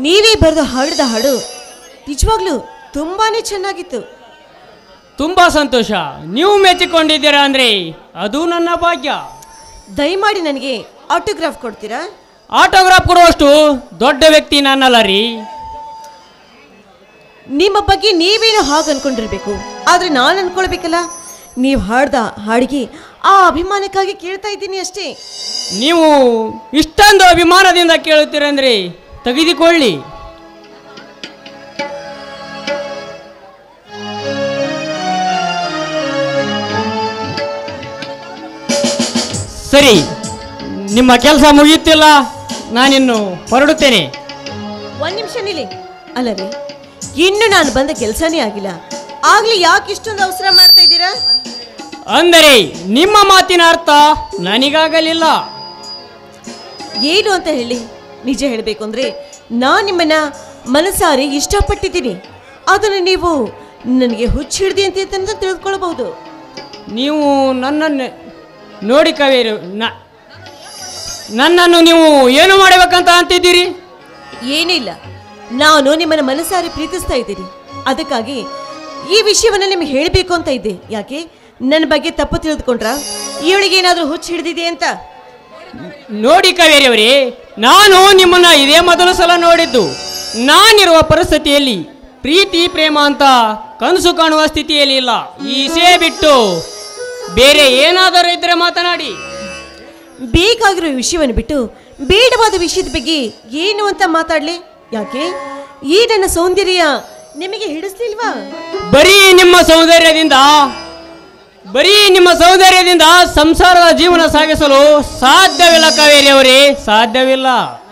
ನೀವೇ ಬರೆದು ಹಾಡಿದ ಹಾಡು ನಿಜವಾಗ್ಲೂ ತುಂಬಾನೇ ಚೆನ್ನಾಗಿತ್ತು ತುಂಬಾ ಸಂತೋಷ ನೀವು ಮೆಚ್ಚಿಕೊಂಡಿದ್ದೀರಾ ಅಂದ್ರೆ ಅದು ನನ್ನ ಭಾಗ್ಯ ದಯಮಾಡಿ ನನಗೆ ಆಟೋಗ್ರಾಫ್ ಕೊಡ್ತೀರಾ ಆಟೋಗ್ರಾಫ್ ಕೊಡುವಷ್ಟು ದೊಡ್ಡ ವ್ಯಕ್ತಿ ನಾನಲ್ಲ ರೀ ನಿಮ್ಮ ಬಗ್ಗೆ ನೀವೇನು ಹಾಗೆ ಅನ್ಕೊಂಡಿರ್ಬೇಕು ಆದ್ರೆ ನಾನು ಅನ್ಕೊಳ್ಬೇಕಲ್ಲ ನೀವು ಹಾಡ್ದ ಹಾಡಿಗೆ ಆ ಅಭಿಮಾನಕ್ಕಾಗಿ ಕೇಳ್ತಾ ಇದ್ದೀನಿ ಅಷ್ಟೇ ನೀವು ಇಷ್ಟೊಂದು ಅಭಿಮಾನದಿಂದ ಕೇಳುತ್ತೀರಂದ್ರೆ ತೆಗೆದುಕೊಳ್ಳಿ ಸರಿ ನಿಮ್ಮ ಕೆಲಸ ಮುಗಿಯುತ್ತಿಲ್ಲ ನಾನಿನ್ನು ಹೊರಡುತ್ತೇನೆ ಒಂದ್ ನಿಮಿಷ ನಿಲ್ಲಿ ಅಲ್ಲ ರೀ ಇನ್ನು ನಾನು ಬಂದ ಕೆಲಸನೇ ಆಗಿಲ್ಲ ಆಗ್ಲಿ ಯಾಕೆ ಇಷ್ಟೊಂದು ಅವಸರ ಮಾಡ್ತಾ ಇದ್ದೀರಾ ಅಂದರೆ ನಿಮ್ಮ ಮಾತಿನ ಅರ್ಥ ನನಗಾಗಲಿಲ್ಲ ಏನು ಅಂತ ಹೇಳಿ ನಿಜ ಹೇಳಬೇಕು ಅಂದ್ರೆ ನಾನು ನಿಮ್ಮನ್ನ ಮನಸಾರಿ ಇಷ್ಟಪಟ್ಟಿದ್ದೀನಿ ಅದನ್ನು ನೀವು ನನಗೆ ಹುಚ್ಚು ಹಿಡ್ದಿ ಅಂತ ಅಂತ ತಿಳ್ಕೊಳ್ಬಹುದು ನೀವು ನನ್ನನ್ನು ನೋಡಿ ಕಾವೇರಿ ನ- ನನ್ನನ್ನು ನೀವು ಏನು ಮಾಡಬೇಕಂತ ಅಂತಿದ್ದೀರಿ ಏನಿಲ್ಲ ನಾನು ನಿಮ್ಮನ್ನ ಮನಸಾರಿ ಪ್ರೀತಿಸ್ತಾ ಇದ್ದೀನಿ ಅದಕ್ಕಾಗಿ ಈ ವಿಷಯವನ್ನ ನಿಮ್ಗೆ ಹೇಳಬೇಕು ಅಂತ ಇದ್ದೆ ಯಾಕೆ ನನ್ನ ಬಗ್ಗೆ ತಪ್ಪು ತಿಳಿದುಕೊಂಡ್ರ ಇವಳಿಗೆ ಏನಾದರೂ ಹುಚ್ಚು ಹಿಡಿದಿದೆ ಅಂತ ನೋಡಿ ಕಾವೇರಿ ಅವರೇ ನಾನು ನಿಮ್ಮನ್ನ ಇದೇ ಮೊದಲ ಸಲ ನೋಡಿದ್ದು ನಾನಿರುವ ಪರಿಸ್ಥಿತಿಯಲ್ಲಿ ಪ್ರೀತಿ ಪ್ರೇಮ ಅಂತ ಕನಸು ಕಾಣುವ ಸ್ಥಿತಿಯಲ್ಲಿ ಇಲ್ಲ ಈಸೇ ಬಿಟ್ಟು ಬೇರೆ ಏನಾದರೂ ಇದ್ರೆ ಮಾತನಾಡಿ ಬೇಕಾಗಿರೋ ವಿಷಯವನ್ನು ಬಿಟ್ಟು ಬೇಡವಾದ ವಿಷಯದ ಬಗ್ಗೆ ಏನು ಅಂತ ಮಾತಾಡ್ಲಿ ಯಾಕೆ ಈ ನನ್ನ ಸೌಂದರ್ಯ ನಿಮಗೆ ಹಿಡಿಸ್ಲಿಲ್ವಾ ಬರೀ ನಿಮ್ಮ ಸೌಂದರ್ಯದಿಂದ ಬರೀ ನಿಮ್ಮ ಸೌಂದರ್ಯದಿಂದ ಸಂಸಾರದ ಜೀವನ ಸಾಗಿಸಲು ಸಾಧ್ಯವಿಲ್ಲ ಕಾವೇರಿ ಅವರೇ ಸಾಧ್ಯವಿಲ್ಲ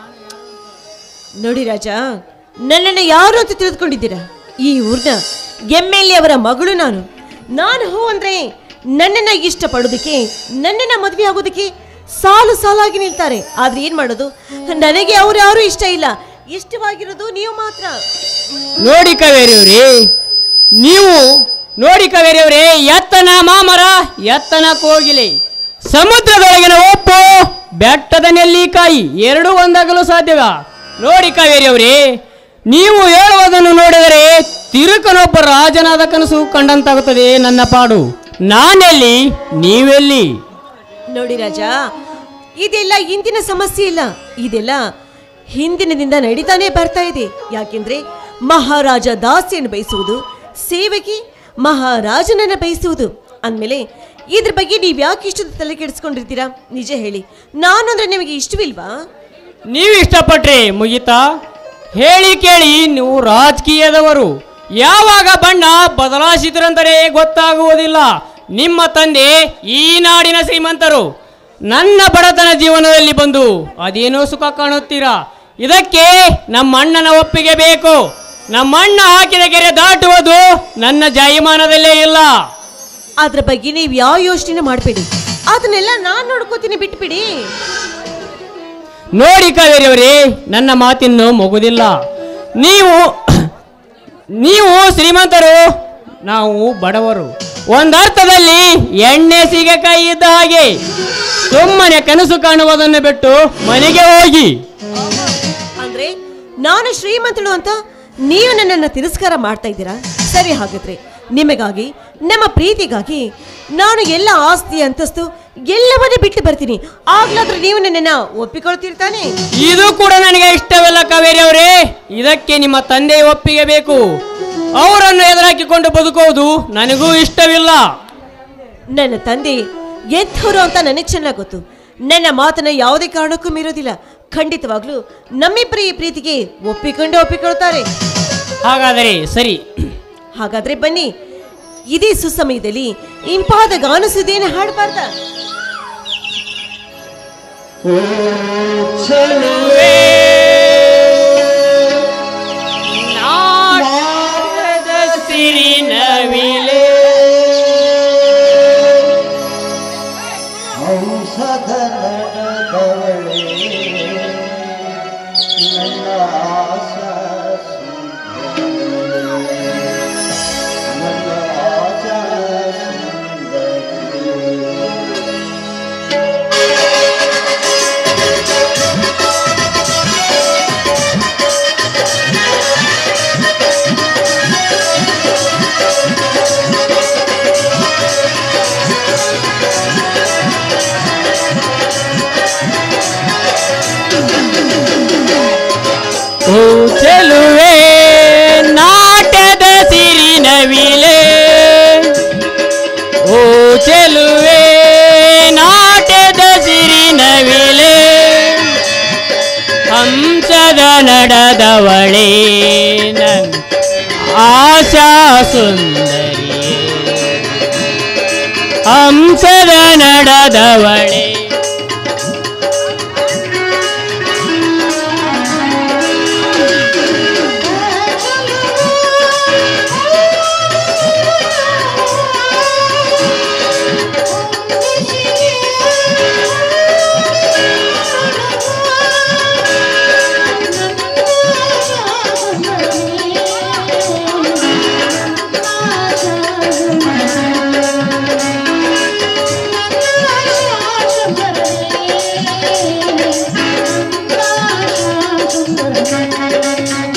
ನೋಡಿ ರಾಜ ನನ್ನನ್ನು ಯಾರು ಅಂತ ತಿಳಿದುಕೊಂಡಿದ್ದೀರಾ ಈ ಊರ್ನ ಎಮ್ ಎಲ್ ಎ ಅವರ ಮಗಳು ನಾನು ನಾನು ಹೂ ಅಂದ್ರೆ ನನ್ನನ್ನ ಇಷ್ಟಪಡೋದಕ್ಕೆ ನನ್ನನ್ನ ಮದುವೆ ಆಗೋದಕ್ಕೆ ಸಾಲು ಸಾಲಾಗಿ ನಿಲ್ತಾರೆ ಆದ್ರೆ ಏನ್ ಮಾಡೋದು ನನಗೆ ಅವ್ರು ಯಾರು ಇಷ್ಟ ಇಲ್ಲ ಇಷ್ಟವಾಗಿರೋದು ನೀವು ಮಾತ್ರ ನೋಡಿ ಕಾವೇರಿ ಅವರೇ ನೀವು ನೋಡಿ ಕಾವೇರಿ ಅವರೇ ಎತ್ತನ ಮಾಮರ ಎತ್ತನ ಕೋಗಿಲೆ ಸಮುದ್ರದೊಳಗಿನ ಒಪ್ಪು ಬೆಟ್ಟದ ನೆಲ್ಲಿಕಾಯಿ ಎರಡೂ ಒಂದಾಗಲು ಸಾಧ್ಯವ ನೋಡಿ ಕಾವೇರಿ ಅವರೇ ನೀವು ಹೇಳುವುದನ್ನು ನೋಡಿದರೆ ತಿರುಕನೊಬ್ಬ ರಾಜನಾದ ಕನಸು ಕಂಡಂತಾಗುತ್ತದೆ ನನ್ನ ಪಾಡು ನಾನೆಲ್ಲಿ ನೀವೆಲ್ಲಿ ನೋಡಿ ರಾಜ ಇದೆಲ್ಲ ಇಂದಿನ ಸಮಸ್ಯೆ ಇಲ್ಲ ಇದೆಲ್ಲ ಹಿಂದಿನದಿಂದ ನಡೀತಾನೆ ಬರ್ತಾ ಇದೆ ಯಾಕೆಂದ್ರೆ ಮಹಾರಾಜ ದಾಸಿಯನ್ನು ಬಯಸುವುದು ಸೇವಕಿ ಮಹಾರಾಜನನ್ನ ಬಯಸುವುದು ಅಂದಮೇಲೆ ಇದ್ರ ಬಗ್ಗೆ ನೀವು ಯಾಕೆ ಇಷ್ಟೊಂದು ತಲೆ ಕೆಡಿಸ್ಕೊಂಡಿರ್ತೀರಾ ನಿಜ ಹೇಳಿ ನಾನಂದ್ರೆ ನಿಮಗೆ ಇಷ್ಟವಿಲ್ವಾ ನೀವು ಇಷ್ಟಪಟ್ರೆ ಮುಗಿತಾ ಹೇಳಿ ಕೇಳಿ ನೀವು ರಾಜಕೀಯದವರು ಯಾವಾಗ ಬಣ್ಣ ಬದಲಾಯಿಸಿದ್ರಂದರೆ ಗೊತ್ತಾಗುವುದಿಲ್ಲ ನಿಮ್ಮ ತಂದೆ ಈ ನಾಡಿನ ಶ್ರೀಮಂತರು ನನ್ನ ಬಡತನ ಜೀವನದಲ್ಲಿ ಬಂದು ಅದೇನೋ ಸುಖ ಕಾಣುತ್ತೀರಾ ಇದಕ್ಕೆ ನಮ್ಮ ಅಣ್ಣನ ಒಪ್ಪಿಗೆ ಬೇಕು ನಮ್ಮ ಅಣ್ಣ ಹಾಕಿದ ಕೆರೆ ದಾಟುವುದು ನನ್ನ ಜಾಯಿಮಾನದಲ್ಲೇ ಇಲ್ಲ ಅದ್ರ ಬಗ್ಗೆ ನೀವು ಯಾವ ಯೋಚನೆ ಮಾಡಬೇಡಿ ಅದನ್ನೆಲ್ಲ ನಾನು ನೋಡ್ಕೋತೀನಿ ಬಿಟ್ಬಿಡಿ ನೋಡಿ ಕಾವೇರಿ ಅವರೇ ನನ್ನ ಮಾತಿನ್ನು ಮುಗುದಿಲ್ಲ ನೀವು ನೀವು ಶ್ರೀಮಂತರು ನಾವು ಬಡವರು ಒಂದರ್ಥದಲ್ಲಿ ಎಣ್ಣೆ ಸೀಗೆಕಾಯಿ ಇದ್ದ ಹಾಗೆ ಸುಮ್ಮನೆ ಕನಸು ಕಾಣುವುದನ್ನು ಬಿಟ್ಟು ಮನೆಗೆ ಹೋಗಿ ಅಂದ್ರೆ ನಾನು ಶ್ರೀಮಂತಳು ಅಂತ ನೀವು ನನ್ನನ್ನು ತಿರಸ್ಕಾರ ಮಾಡ್ತಾ ಇದ್ದೀರಾ ಸರಿ ಹಾಗಿದ್ರೆ ನಿಮಗಾಗಿ ನಮ್ಮ ಪ್ರೀತಿಗಾಗಿ ನಾನು ಎಲ್ಲ ಆಸ್ತಿ ಅಂತಸ್ತು ಎಲ್ಲವನ್ನೇ ಬಿಟ್ಟು ಬರ್ತೀನಿ ಆಗ್ಲಾದ್ರೂ ನೀವು ನನ್ನನ್ನ ಒಪ್ಪಿಕೊಳ್ತಿರ್ತಾನೆ ಇದು ಕೂಡ ನನಗೆ ಇಷ್ಟವಿಲ್ಲ ಕಾವೇರಿ ಅವರೇ ಇದಕ್ಕೆ ನಿಮ್ಮ ತಂದೆ ಒಪ್ಪಿಗೆ ಬೇಕು ಅವರನ್ನು ಎದುರಾಕಿಕೊಂಡು ಬದುಕುವುದು ನನಗೂ ಇಷ್ಟವಿಲ್ಲ ನನ್ನ ತಂದೆ ಎಂಥವ್ರು ಅಂತ ನನಗೆ ಚೆನ್ನಾಗಿ ಗೊತ್ತು ನನ್ನ ಮಾತನ್ನ ಯಾವುದೇ ಕಾರಣಕ್ಕೂ ಮೀರೋದಿಲ್ಲ ಖಂಡಿತವಾಗ್ಲೂ ನಮ್ಮಿಬ್ಬರ ಈ ಪ್ರೀತಿಗೆ ಒಪ್ಪಿಕೊಂಡು ಒಪ್ಪಿಕೊಳ್ತಾರೆ ಹಾಗಾದರೆ ಸರಿ ಹಾಗಾದ್ರೆ ಬನ್ನಿ ಇದೇ ಸುಸಮಯದಲ್ಲಿ ಇಂಪಾದ ಗಾನ ಸುದ್ದಿಯನ್ನು ಹಾಡಬಾರ್ದ ನಾಟದ ಸಿರಿ ನವಿಲೆ ಹಂಸದ ನಡೆದವಳೆ ನನ್ನ ಆಶಾ ಸುಂದರಿ. ನನ್ನ ಆಶಾ ಸುಂದರಿ. ಆ ಓ ಚೆಲುವೆ ನಾಟ್ಯದ ಸಿರಿನವಿಲೆ ಓ ಚೆಲುವೆ ನಾಟ್ಯದ ಸಿರಿನವಿಲೆ ಹಂಸದ ನಡೆದವಳೇ ನನ್ ಆಶಾ ಸುಂದರಿಯೇ ಹಂಸದ ನಡೆದವಳೇ Thank you.